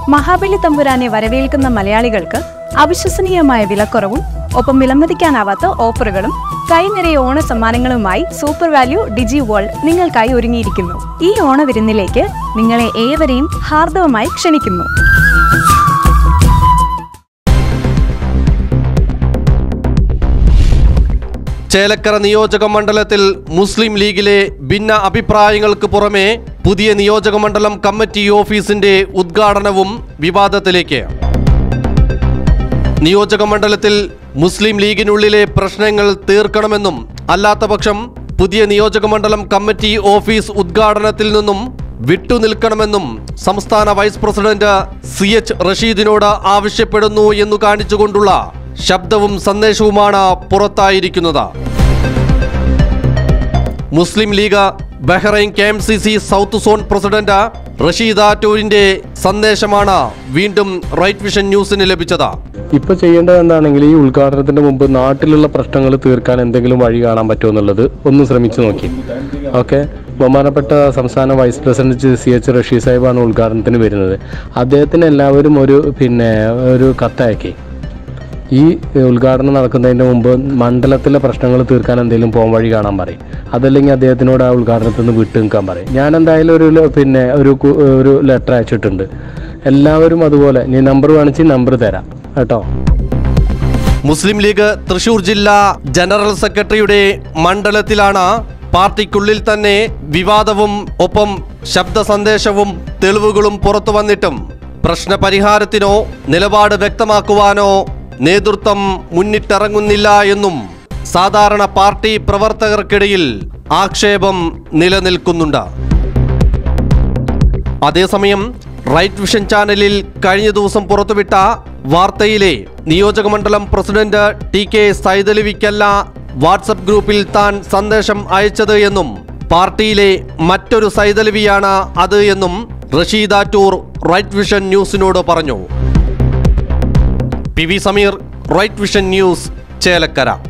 മഹാബലി തമ്പുരാനെ വരവേൽക്കുന്ന മലയാളികൾക്ക് അവിശ്വസനീയമായ വിലക്കുറവും ഒപ്പം വിലമതിക്കാനാവാത്ത ഓഫറുകളും കൈനിറയെ ഓണ സമ്മാനങ്ങളുമായി സൂപ്പർ വാല്യൂ ഡിജി വേൾഡ് നിങ്ങൾക്കായി ഒരുങ്ങിയിരിക്കുന്നു ഈ ഓണവിരുന്നിലേക്ക് നിങ്ങളെ ഏവരെയും ഹാർദവമായി ക്ഷണിക്കുന്നു ചേലക്കര നിയോജക മണ്ഡലത്തിൽ മുസ്ലിം ലീഗിലെ ഭിന്ന അഭിപ്രായങ്ങൾക്ക് പുറമെ പുതിയ നിയോജക മണ്ഡലം കമ്മിറ്റി ഓഫീസിന്റെ ഉദ്ഘാടനവും വിവാദത്തിലേക്ക് നിയോജക മണ്ഡലത്തിൽ മുസ്ലിം ലീഗിനുള്ളിലെ പ്രശ്നങ്ങൾ തീർക്കണമെന്നും അല്ലാത്തപക്ഷം പുതിയ നിയോജക മണ്ഡലം കമ്മിറ്റി ഓഫീസ് ഉദ്ഘാടനത്തിൽ നിന്നും വിട്ടുനിൽക്കണമെന്നും സംസ്ഥാന വൈസ് പ്രസിഡന്റ് സി എച്ച് റഷീദിനോട് ആവശ്യപ്പെടുന്നു എന്നു കാണിച്ചുകൊണ്ടുള്ള ശബ്ദവും സന്ദേശവുമാണ് പുറത്തായിരിക്കുന്നത് Muslim League Bahrain K M C C south zone president Rasheed ആറ്റൂരിന്റെ സന്ദേശമാണ് വീണ്ടും റൈറ്റ് വിഷൻ ന്യൂസിന് ലഭിച്ചത് ഇപ്പൊ ചെയ്യേണ്ടത് എന്താണെങ്കിൽ ഈ ഉദ്ഘാടനത്തിന്റെ മുമ്പ് നാട്ടിലുള്ള പ്രശ്നങ്ങൾ തീർക്കാൻ എന്തെങ്കിലും വഴി കാണാൻ പറ്റുമോ എന്നുള്ളത് ഒന്ന് ശ്രമിച്ചു നോക്കി ഓക്കെ ബഹുമാനപ്പെട്ട സംസ്ഥാന vice president C H Rasheed സാഹിബാണ് ഉദ്ഘാടനത്തിന് വരുന്നത് അദ്ദേഹത്തിന് എല്ലാവരും ഒരു പിന്നെ ഒരു കത്തയക്കി ഈ ഉദ്ഘാടനം നടക്കുന്നതിന് മുമ്പ് മണ്ഡലത്തിലെ പ്രശ്നങ്ങൾ തീർക്കാൻ എന്തെങ്കിലും പോകാൻ വഴി കാണാൻ പറയും അതല്ലെങ്കിൽ അദ്ദേഹത്തിനോട് ആ ഉദ്ഘാടനത്തിൽ നിന്ന് വിട്ടു നിൽക്കാൻ പറയും ഞാൻ എന്തായാലും ഒരു ല- പിന്നെ ഒരു കു- ഒരു ലെറ്റർ അയച്ചിട്ടുണ്ട് എല്ലാവരും അതുപോലെ നീ നമ്പർ കാണിച്ച് നമ്പർ തരാം കേട്ടോ മുസ്ലിം ലീഗ് തൃശൂർ ജില്ലാ ജനറൽ സെക്രട്ടറിയുടെ മണ്ഡലത്തിലാണ് പാർട്ടിക്കുള്ളിൽ തന്നെ വിവാദവും ഒപ്പം ശബ്ദ സന്ദേശവും തെളിവുകളും പുറത്തു വന്നിട്ടും പ്രശ്നപരിഹാരത്തിനോ നിലപാട് വ്യക്തമാക്കുവാനോ നേതൃത്വം മുന്നിട്ടിറങ്ങുന്നില്ല എന്നും സാധാരണ പാർട്ടി പ്രവർത്തകർക്കിടയിൽ ആക്ഷേപം നിലനിൽക്കുന്നുണ്ട് അതേസമയം റൈറ്റ് വിഷൻ ചാനലിൽ കഴിഞ്ഞ ദിവസം പുറത്തുവിട്ട വാർത്തയിലെ നിയോജകമണ്ഡലം പ്രസിഡന്റ് ടി കെ സൈതലവിക്കല്ല വാട്സപ്പ് ഗ്രൂപ്പിൽ താൻ സന്ദേശം അയച്ചത് എന്നും പാർട്ടിയിലെ മറ്റൊരു സൈതലവിയാണ് അത് എന്നും റഷീദ് ആറ്റൂർ റൈറ്റ് വിഷൻ ന്യൂസിനോട് പറഞ്ഞു P V Sameer right vision news Chelakkara